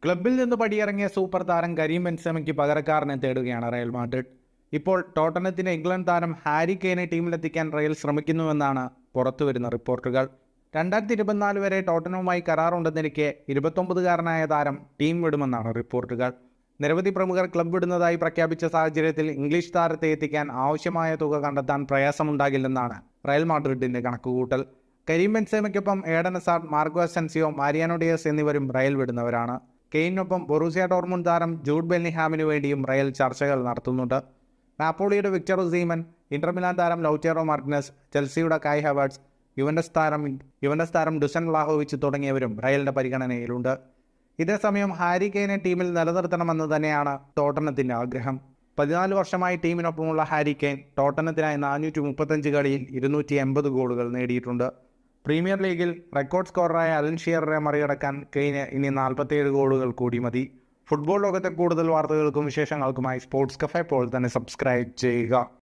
ക്ലബിൽ നിന്ന് പടിയിറങ്ങിയ സൂപ്പർ താരം കരീം ബെൻസമയ്ക്ക് പകരക്കാരനെ തേടുകയാണ് റയൽ മാഡ്രിഡ് ഇപ്പോൾ ടോട്ടനത്തിന് ഇംഗ്ലണ്ട് താരം ഹാരി കെയ്നെ ടീമിലെത്തിക്കാൻ റയൽ ശ്രമിക്കുന്നുവെന്നാണ് പുറത്തുവരുന്ന റിപ്പോർട്ടുകൾ രണ്ടായിരത്തി ഇരുപത്തിനാല് വരെ ടോട്ടനവുമായി കരാറുണ്ടെന്നിരിക്കെ ഇരുപത്തൊമ്പതുകാരനായ താരം ടീം വിടുമെന്നാണ് റിപ്പോർട്ടുകൾ നിരവധി പ്രമുഖർ ക്ലബ് വിടുന്നതായി പ്രഖ്യാപിച്ച സാഹചര്യത്തിൽ ഇംഗ്ലീഷ് താരത്തെ എത്തിക്കാൻ ആവശ്യമായ തുക കണ്ടെത്താൻ പ്രയാസമുണ്ടാകില്ലെന്നാണ് റയൽ മാഡ്രിഡിന്റെ കണക്കുകൂട്ടൽ കരീം ബെൻസേമയ്ക്കൊപ്പം Eden Hazard Marco Asensio Mariano Diaz എന്നിവരും റയൽ വിടുന്നവരാണ് കെയിനൊപ്പം ബൊറൂസിയ ഡോർമുണ്ട് താരം ജൂഡ് ബെല്ലിഹാമിനു വേണ്ടിയും റയൽ ചർച്ചകൾ നടത്തുന്നുണ്ട് നാപ്പോളിയുടെ വിക്ടർ ഉസീമൻ ഇന്റർ മിലാൻ താരം ലൗറ്റേറോ മാർട്ടിനസ് ചെൽസിയുടെ കായ് ഹവാർഡ്സ് യുവൻഡസ് താരം യുവൻഡസ് താരം ഡുസൻ വ്ലാഹോവിച്ച് തുടങ്ങിയവരും റയലിന്റെ പരിഗണനയിലുണ്ട് ഇതേസമയം ഹാരി കെയ്നെ ടീമിൽ നിലനിർത്തണമെന്ന് തന്നെയാണ് ടോട്ടനത്തിന്റെ ആഗ്രഹം പതിനാല് വർഷമായി ടീമിനൊപ്പമുള്ള ഹാരി കെയ്ൻ ടോട്ടനത്തിനായി നാനൂറ്റി മുപ്പത്തഞ്ച് കളിയിൽ ഇരുന്നൂറ്റി എൺപത് ഗോളുകൾ നേടിയിട്ടുണ്ട് പ്രീമിയർ ലീഗിൽ റെക്കോർഡ് സ്കോററായ അലൻ ഷിയറെ മറികടക്കാൻ കെയ്ന് ഇനി നാൽപ്പത്തിയേഴ് ഗോളുകൾ കൂടി മതി ഫുട്ബോൾ ലോകത്തെ കൂടുതൽ വാർത്തകൾക്കും വിശേഷങ്ങൾക്കുമായി സ്പോർട്സ് കഫേ പോൾ തന്നെ സബ്സ്ക്രൈബ് ചെയ്യുക